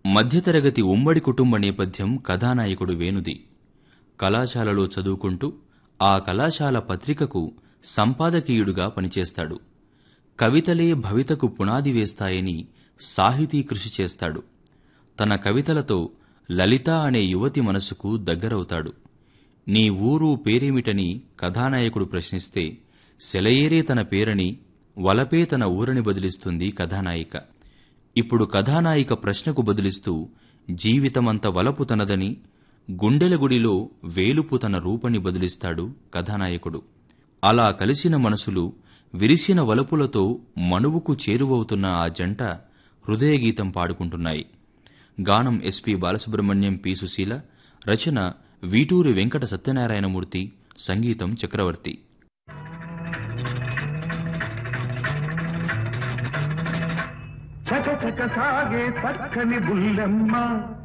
మధ్యతరగతి ఉమ్మడి కుటుంబ నేపథ్యం కథానాయకుడు వేణుది కళాశాలలో చదువుకుంటూ ఆ కళాశాల పత్రికకు సంపాదకీయుడుగా పనిచేస్తాడు కవితలే భవితకు పునాది వేస్తాయని సాహితీ కృషి చేస్తాడు తన కవితలతో లలిత అనే యువతి మనసుకు దగ్గరవుతాడు నీ ఊరు పేరేమిటని కథానాయకుడు ప్రశ్నిస్తే సెలయేరే తన పేరని వలపే తన ఊరని బదిలిస్తుంది కథానాయిక ఇప్పుడు కథానాయిక ప్రశ్నకు బదులిస్తూ జీవితమంత వలపు తనదని గుండెల గుడిలో వేలుపు తన రూపని బదులిస్తాడు కథానాయకుడు అలా కలిసిన మనసులు విరిసిన వలపులతో మనువుకు చేరువవుతున్న ఆ జంట హృదయగీతం పాడుకుంటున్నాయి గానం ఎస్పి బాలసుబ్రహ్మణ్యం పి సుశీల రచన వీటూరి వెంకట సత్యనారాయణమూర్తి సంగీతం చక్రవర్తి చక చక సాగే చక్కని బుల్లెమ్మ